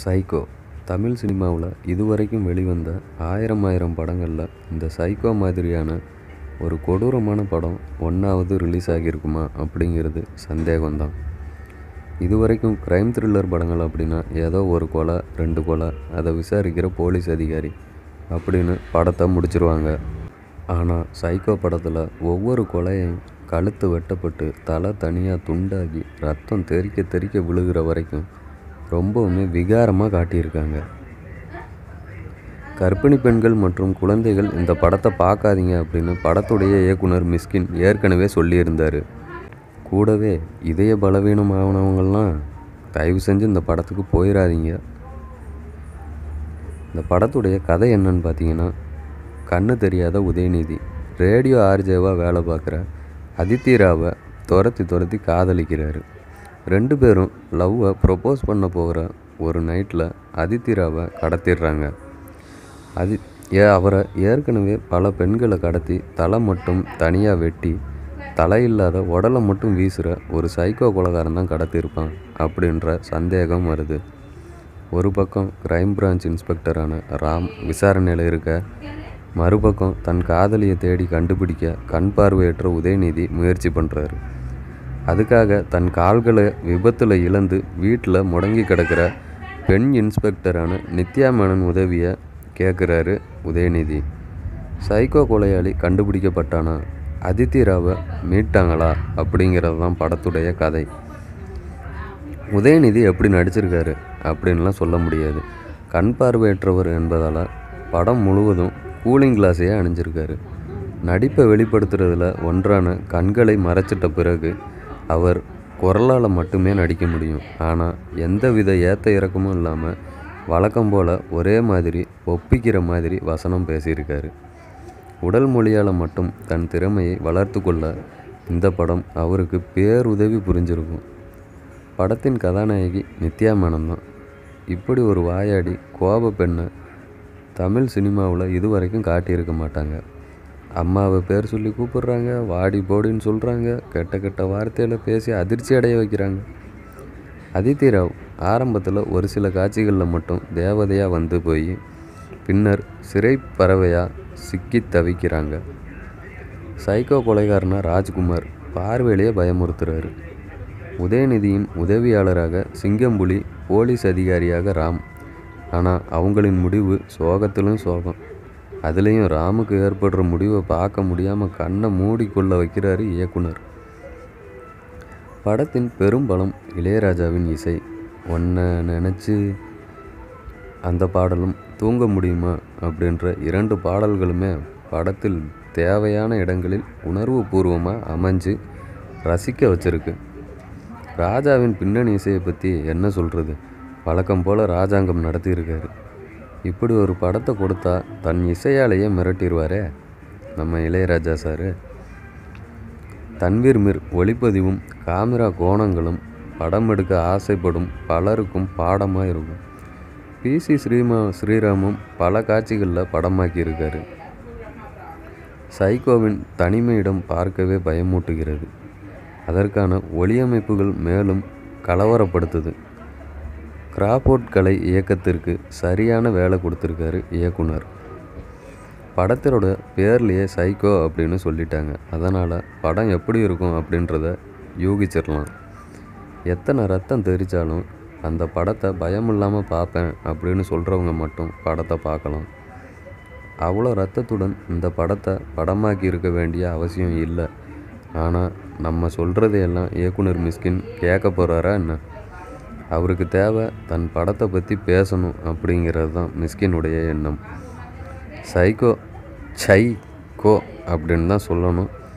psycho Tamil சினிமாவில் இதுவரைக்கும் வெளிவந்த ஆயிரம் ஆயிரம் படங்களில் இந்த சைக்கோ மாதிரியான ஒரு கொடூரமான படம் ஒன்றாவது ரிலீஸ் ஆகியிருக்குமா அப்படிங்கிறது சந்தேகம்தான் இதுவரைக்கும் க்ரைம் த்ரில்லர் படங்கள் அப்படின்னா ஏதோ ஒரு கொலை ரெண்டு கொலை அதை விசாரிக்கிற போலீஸ் அதிகாரி அப்படின்னு படத்தை முடிச்சிருவாங்க ஆனால் சைக்கோ படத்தில் ஒவ்வொரு கொலையும் கழுத்து வெட்டப்பட்டு தலை தனியாக துண்டாகி ரத்தம் தெறிக்க தெறிக்க விழுகிற வரைக்கும் ரொம்பவுமே விகாரமாக காட்டியிருக்காங்க கர்ப்பிணி பெண்கள் மற்றும் குழந்தைகள் இந்த படத்தை பார்க்காதீங்க அப்படின்னு படத்துடைய இயக்குனர் மிஸ்கின் ஏற்கனவே சொல்லியிருந்தார் கூடவே இதய பலவீனம் ஆனவங்கள்லாம் தயவு செஞ்சு இந்த படத்துக்கு போயிடாதீங்க இந்த படத்துடைய கதை என்னன்னு பார்த்தீங்கன்னா கண்ணு தெரியாத உதயநிதி ரேடியோ ஆர்ஜேவாக வேலை பார்க்குற அதித்திராவை துரத்தி துரத்தி காதலிக்கிறாரு ரெண்டு பேரும் லவ்வை ப்ரொப்போஸ் பண்ண போகிற ஒரு நைட்டில் அதித்திராவை கடத்திடுறாங்க அது ஏ அவரை ஏற்கனவே பல பெண்களை கடத்தி தலை மட்டும் தனியாக வெட்டி தலை இல்லாத உடலை மட்டும் வீசுகிற ஒரு சைக்கோ கொலகாரன் தான் கடத்தியிருப்பான் அப்படின்ற சந்தேகம் வருது ஒரு பக்கம் கிரைம் பிரான்ச் இன்ஸ்பெக்டரான ராம் விசாரணையில் இருக்க மறுபக்கம் தன் காதலியை தேடி கண்டுபிடிக்க கண் பார்வையற்ற உதயநிதி முயற்சி பண்ணுறாரு அதுக்காக தன் கால்களை விபத்தில் இழந்து வீட்டில் முடங்கி கிடக்கிற பெண் இன்ஸ்பெக்டரான நித்யா மேனன் உதவியை கேட்குறாரு உதயநிதி சைக்கோ கொலையாளி கண்டுபிடிக்கப்பட்டானா அதித்திராவை மீட்டாங்களா அப்படிங்கிறது தான் படத்துடைய கதை உதயநிதி எப்படி நடிச்சிருக்காரு அப்படின்லாம் சொல்ல முடியாது கண் பார்வையற்றவர் என்பதால் படம் முழுவதும் கூலிங் கிளாஸையே அணிஞ்சிருக்காரு நடிப்பை வெளிப்படுத்துறதுல ஒன்றான கண்களை மறைச்சிட்ட பிறகு அவர் குரலால் மட்டுமே நடிக்க முடியும் ஆனால் எந்தவித ஏத்த இறக்கமும் இல்லாமல் வழக்கம் போல் ஒரே மாதிரி ஒப்பிக்கிற மாதிரி வசனம் பேசியிருக்காரு உடல் மொழியால் மட்டும் தன் திறமையை வளர்த்து கொள்ள இந்த படம் அவருக்கு பேருதவி புரிஞ்சிருக்கும் படத்தின் கதாநாயகி நித்யா மேனன் தான் இப்படி ஒரு வாயாடி கோப பெண்ணை தமிழ் சினிமாவில் இதுவரைக்கும் காட்டியிருக்க மாட்டாங்க அம்மாவை பேர் சொல்லி கூப்பிடுறாங்க வாடி போடின்னு சொல்கிறாங்க கெட்ட கெட்ட வார்த்தையில் பேசி அதிர்ச்சி அடைய வைக்கிறாங்க அதித்தி ராவ் ஆரம்பத்தில் ஒரு சில காட்சிகளில் மட்டும் தேவதையாக வந்து போய் பின்னர் சிறை பறவையாக சிக்கி தவிக்கிறாங்க சைக்கோ கொலைகாரனா ராஜ்குமார் பார்வையிலேயே பயமுறுத்துறாரு உதயநிதியின் உதவியாளராக சிங்கம்புலி போலீஸ் அதிகாரியாக ராம் ஆனால் அவங்களின் முடிவு சோகத்திலும் சோகம் அதுலேயும் ராமுக்கு ஏற்படுற முடிவை பார்க்க முடியாமல் கண்ணை மூடிக்கொள்ள வைக்கிறாரு இயக்குனர் படத்தின் பெரும்பலம் இளையராஜாவின் இசை ஒன்றை நினச்சி அந்த பாடலும் தூங்க முடியுமா அப்படின்ற இரண்டு பாடல்களுமே படத்தில் தேவையான இடங்களில் உணர்வு பூர்வமாக அமைஞ்சு ரசிக்க வச்சிருக்கு ராஜாவின் பின்னணி இசையை பற்றி என்ன சொல்கிறது வழக்கம் போல் ராஜாங்கம் நடத்தியிருக்காரு இப்படி ஒரு படத்தை கொடுத்தா தன் இசையாலேயே மிரட்டிடுவாரே நம்ம இளையராஜா சார் தன்வீர் மிர் ஒளிப்பதிவும் காமிரா கோணங்களும் படம் எடுக்க ஆசைப்படும் பலருக்கும் பாடமாக இருக்கும் பிசி ஸ்ரீமா ஸ்ரீராமும் பல காட்சிகளில் படமாக்கியிருக்காரு சைக்கோவின் தனிமையிடம் பார்க்கவே பயமூட்டுகிறது அதற்கான ஒளியமைப்புகள் மேலும் கலவரப்படுத்துது கிராபோர்ட் கலை இயக்கத்திற்கு சரியான வேலை கொடுத்துருக்காரு இயக்குனர் படத்தோட பேர்லேயே சைக்கோ அப்படின்னு சொல்லிட்டாங்க அதனால் படம் எப்படி இருக்கும் அப்படின்றத யூகிச்சிடலாம் எத்தனை ரத்தம் தெரிச்சாலும் அந்த படத்தை பயம் இல்லாமல் பார்ப்பேன் அப்படின்னு சொல்கிறவங்க மட்டும் படத்தை பார்க்கலாம் அவ்வளோ ரத்தத்துடன் இந்த படத்தை படமாக்கி இருக்க வேண்டிய அவசியம் இல்லை ஆனால் நம்ம சொல்கிறதையெல்லாம் இயக்குனர் மிஸ்கின் கேட்க போகிறாரா என்ன அவருக்கு தேவை தன் படத்தை பற்றி பேசணும் அப்படிங்கிறது தான் மிஸ்கினுடைய எண்ணம் சைக்கோ சை கோ அப்படின்னு தான் சொல்லணும்